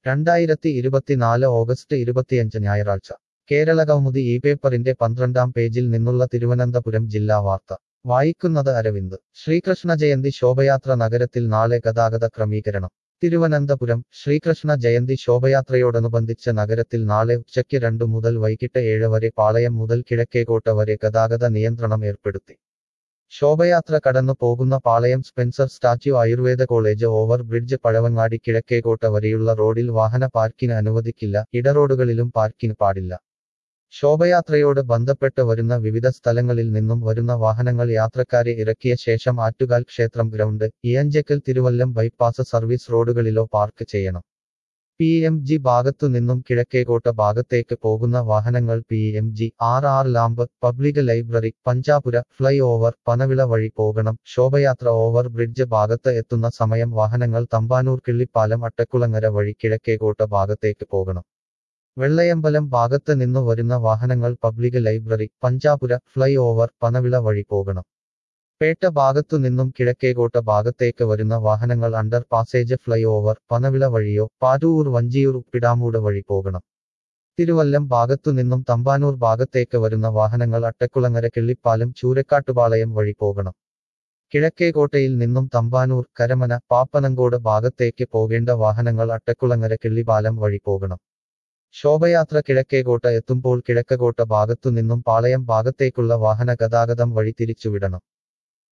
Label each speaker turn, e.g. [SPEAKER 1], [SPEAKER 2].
[SPEAKER 1] രണ്ടായിരത്തി ഇരുപത്തിനാല് ഓഗസ്റ്റ് ഇരുപത്തിയഞ്ച് ഞായറാഴ്ച കേരള കൗമുദി ഈ പേപ്പറിന്റെ പന്ത്രണ്ടാം പേജിൽ നിന്നുള്ള തിരുവനന്തപുരം ജില്ലാ വാർത്ത വായിക്കുന്നത് അരവിന്ദ് ശ്രീകൃഷ്ണ ജയന്തി ശോഭയാത്ര നഗരത്തിൽ നാളെ ഗതാഗത ക്രമീകരണം തിരുവനന്തപുരം ശ്രീകൃഷ്ണ ജയന്തി ശോഭയാത്രയോടനുബന്ധിച്ച് നഗരത്തിൽ നാളെ ഉച്ചയ്ക്ക് രണ്ടു മുതൽ വൈകിട്ട് ഏഴ് വരെ പാളയം മുതൽ കിഴക്കേക്കോട്ട വരെ ഗതാഗത നിയന്ത്രണം ഏർപ്പെടുത്തി ശോഭയാത്ര കടന്നു പോകുന്ന Palayam Spencer statue Ayurveda college over bridge Pazhavangadi Kizhakkekotta വരെയുള്ള റോഡിൽ വാഹന പാർക്കിന് അനുവദിക്കില്ല ഇടറോഡുകളിലും പാർക്കിന് പാടില്ല ശോഭയാത്രയോട് ബന്ധപ്പെട്ട് വരുന്ന വിവിധ സ്ഥലങ്ങളിൽ നിന്നും വരുന്ന വാഹനങ്ങൾ യാത്രക്കാരെ ഇറക്കിയ ശേഷം ആറ്റുകാൽ ക്ഷേത്രം ground Eenchakkal Thiruvallam bypass service റോഡുകളിലോ പാർക്ക് ചെയ്യണം പി എം ജി ഭാഗത്തു നിന്നും കിഴക്കേക്കോട്ട ഭാഗത്തേക്ക് പോകുന്ന വാഹനങ്ങൾ P M G R R lamp public library Panchapura flyover Panavila വഴി പോകണം ശോഭയാത്ര ഓവർ ബ്രിഡ്ജ് ഭാഗത്ത് എത്തുന്ന സമയം വാഹനങ്ങൾ തമ്പാനൂർ കിള്ളിപ്പാലം അട്ടക്കുളങ്ങര വഴി കിഴക്കേക്കോട്ട ഭാഗത്തേക്ക് പോകണം വെള്ളയമ്പലം ഭാഗത്ത് നിന്നു വരുന്ന വാഹനങ്ങൾ public library Panchapura flyover Panavila വഴി പോകണം പേട്ട ഭാഗത്തു നിന്നും കിഴക്കേക്കോട്ട ഭാഗത്തേക്ക് വരുന്ന വാഹനങ്ങൾ under passage flyover Panavila വഴിയോ പാരൂർ വഞ്ചിയൂർ ഉപ്പിടാമൂട് വഴി പോകണം തിരുവല്ലം ഭാഗത്തു നിന്നും തമ്പാനൂർ ഭാഗത്തേക്ക് വരുന്ന വാഹനങ്ങൾ അട്ടക്കുളങ്ങര കിള്ളിപ്പാലം ചൂരക്കാട്ടുപാളയം വഴി പോകണം കിഴക്കേക്കോട്ടയിൽ നിന്നും തമ്പാനൂർ കരമന പാപ്പനങ്കോട് ഭാഗത്തേക്ക് പോകേണ്ട വാഹനങ്ങൾ അട്ടക്കുളങ്ങര കിള്ളിപ്പാലം വഴി പോകണം ശോഭയാത്ര കിഴക്കേക്കോട്ട എത്തുമ്പോൾ കിഴക്കകോട്ട ഭാഗത്തു നിന്നും പാളയം ഭാഗത്തേക്കുള്ള വാഹന ഗതാഗതം വഴി തിരിച്ചുവിടണം